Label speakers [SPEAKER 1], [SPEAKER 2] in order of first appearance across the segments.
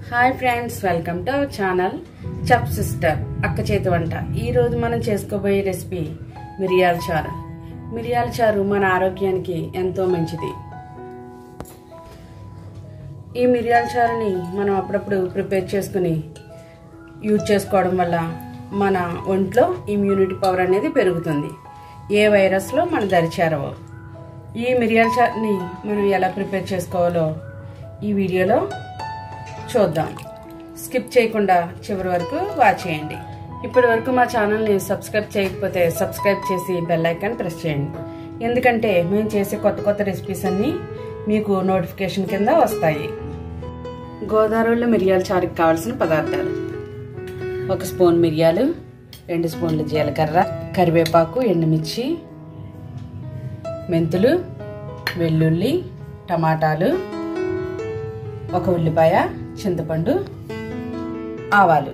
[SPEAKER 1] hi friends welcome to our channel చప్ sister అక్క చేతి వంట ఈ రోజు మనం చేసుకోబోయే రెసిపీ మిరియాల చారు మిరియాల చారు మన ఆరోగ్యానికి ఎంతో మంచిది ఈ మిరియాల చారుని మనం అప్పుడప్పుడు ప్రిపేర్ చేసుకుని యూజ్ చేసుకోవడం వల్ల మన ఒంట్లో ఇమ్యూనిటీ పవర్ అనేది పెరుగుతుంది ఏ వైరస్లో మన దరిచేరవు ఈ మిరియాల చారుని మనం ఎలా ప్రిపేర్ చేసుకోవాలో ఈ వీడియోలో చూద్దాం స్కిప్ చేయకుండా చివరి వరకు వాచ్ చేయండి ఇప్పటి వరకు మా ఛానల్ని సబ్స్క్రైబ్ చేయకపోతే సబ్స్క్రైబ్ చేసి బెల్ ఐకాన్ ప్రెస్ చేయండి ఎందుకంటే మేము చేసే కొత్త కొత్త రెసిపీస్ అన్నీ మీకు నోటిఫికేషన్ కింద వస్తాయి గోదావరిలో మిరియాల చారుకి కావాల్సిన పదార్థాలు ఒక స్పూన్ మిరియాలు రెండు స్పూన్లు జీలకర్ర కరివేపాకు ఎండుమిర్చి మెంతులు వెల్లుల్లి టమాటాలు ఒక ఉల్లిపాయ చింతపండు ఆవాలు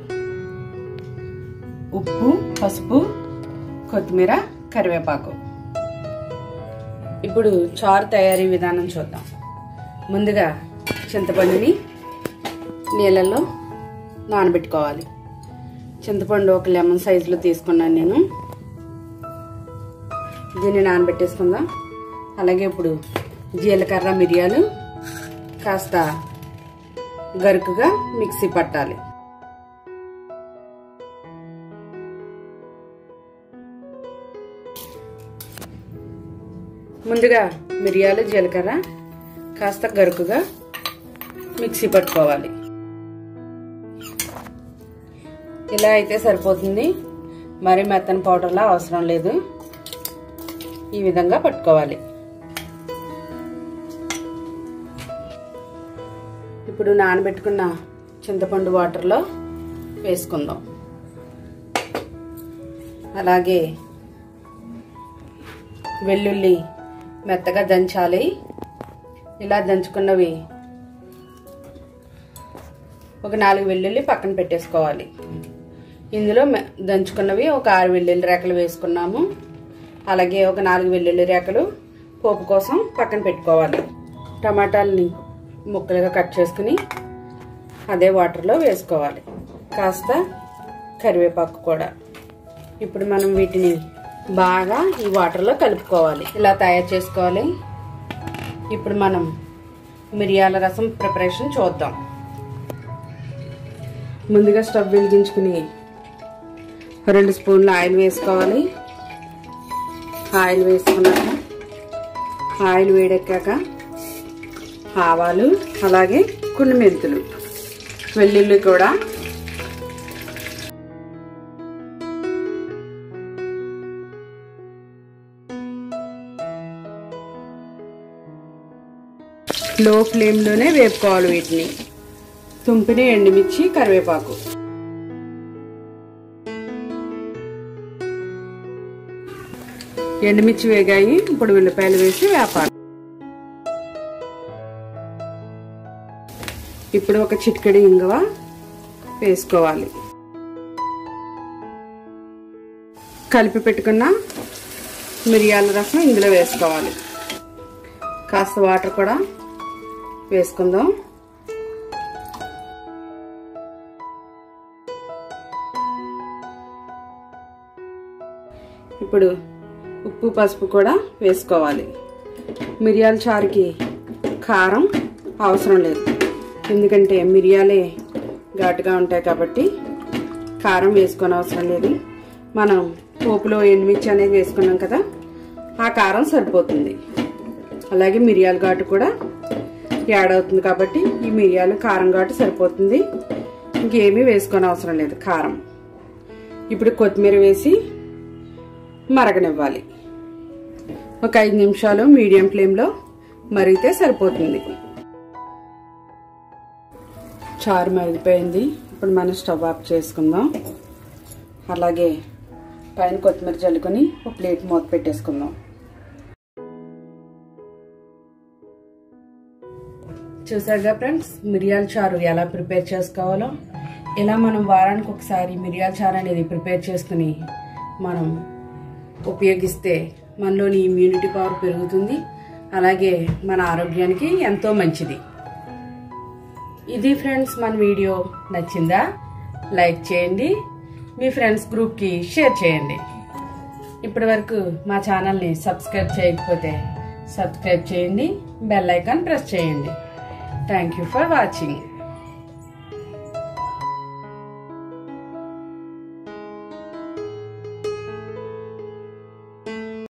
[SPEAKER 1] ఉప్పు పసుపు కొత్తిమీర కరివేపాకు ఇప్పుడు చారు తయారీ విధానం చూద్దాం ముందుగా చింతపండుని నీళ్ళల్లో నానబెట్టుకోవాలి చింతపండు ఒక లెమన్ సైజులో తీసుకున్నాను నేను దీన్ని నానబెట్టేసుకుందాం అలాగే ఇప్పుడు జీలకర్ర మిరియాలు కాస్త గరుకుగా మిక్సీ పట్టాలి ముందుగా మిరియాలు జీలకర్ర కాస్త గరుకుగా మిక్సీ పట్టుకోవాలి ఇలా అయితే సరిపోతుంది మరి మెత్తని పౌడర్లా అవసరం లేదు ఈ విధంగా పట్టుకోవాలి ఇప్పుడు నానబెట్టుకున్న చింతపండు వాటర్లో వేసుకుందాం అలాగే వెల్లుల్లి మెత్తగా దంచాలి ఇలా దంచుకున్నవి ఒక నాలుగు వెల్లుల్లి పక్కన పెట్టేసుకోవాలి ఇందులో దంచుకున్నవి ఒక ఆరు వెల్లుల్లి రేకలు వేసుకున్నాము అలాగే ఒక నాలుగు వెల్లుల్లి రేకలు పోపు కోసం పక్కన పెట్టుకోవాలి టమాటాలని ముక్కలుగా కట్ చేసుకుని అదే వాటర్లో వేసుకోవాలి కాస్త కరివేపాకు కూడా ఇప్పుడు మనం వీటిని బాగా ఈ వాటర్లో కలుపుకోవాలి ఇలా తయారు చేసుకోవాలి ఇప్పుడు మనం మిరియాల రసం ప్రిపరేషన్ చూద్దాం ముందుగా స్టవ్ వెలిగించుకుని రెండు స్పూన్ల ఆయిల్ వేసుకోవాలి ఆయిల్ వేసుకున్నాక ఆయిల్ వేడెక్కాక ఆవాలు అలాగే కొన్ని మెంతులు వెల్లుల్లి కూడా లో ఫ్లేమ్లోనే వేపుకోవాలి వీటిని తుంపిన ఎండుమిర్చి కరివేపాకు ఎండుమిర్చి వేగాయి ఇప్పుడు ఉల్లిపాయలు వేసి వేపాలి ఇప్పుడు ఒక చిటికెడు ఇంగువ వేసుకోవాలి కలిపి పెట్టుకున్న మిరియాల రసం ఇందులో వేసుకోవాలి కాస్త వాటర్ కూడా వేసుకుందాం ఇప్పుడు ఉప్పు పసుపు కూడా వేసుకోవాలి మిరియాల చారుకి కారం అవసరం లేదు ఎందుకంటే మిరియాలే ఘాటుగా ఉంటాయి కాబట్టి కారం వేసుకొని అవసరం లేదు మనం పోపులో ఎండుమిర్చి అనేది వేసుకున్నాం కదా ఆ కారం సరిపోతుంది అలాగే మిరియాల ఘాటు కూడా యాడ్ అవుతుంది కాబట్టి ఈ మిరియాలు కారం ఘాటు సరిపోతుంది ఇంకేమీ వేసుకొని అవసరం లేదు కారం ఇప్పుడు కొత్తిమీర వేసి మరగనివ్వాలి ఒక ఐదు నిమిషాలు మీడియం ఫ్లేమ్లో మరిగితే సరిపోతుంది చారు మరిగిపోయింది ఇప్పుడు మనం స్టవ్ ఆఫ్ చేసుకుందాం అలాగే పైన కొత్తిమీర చల్లుకొని ఒక ప్లేట్ మూత పెట్టేసుకుందాం చూసారుగా ఫ్రెండ్స్ మిరియాల చారు ఎలా ప్రిపేర్ చేసుకోవాలో ఇలా మనం వారానికి ఒకసారి మిరియాల చారు అనేది ప్రిపేర్ చేసుకుని మనం ఉపయోగిస్తే మనలోని ఇమ్యూనిటీ పవర్ పెరుగుతుంది అలాగే మన ఆరోగ్యానికి ఎంతో మంచిది ఇది ఫ్రెండ్స్ మన వీడియో నచ్చిందా లైక్ చేయండి మీ ఫ్రెండ్స్ గ్రూప్కి షేర్ చేయండి ఇప్పటి వరకు మా ఛానల్ని సబ్స్క్రైబ్ చేయకపోతే సబ్స్క్రైబ్ చేయండి బెల్ ఐకాన్ ప్రెస్ చేయండి థ్యాంక్ యూ ఫర్ వాచింగ్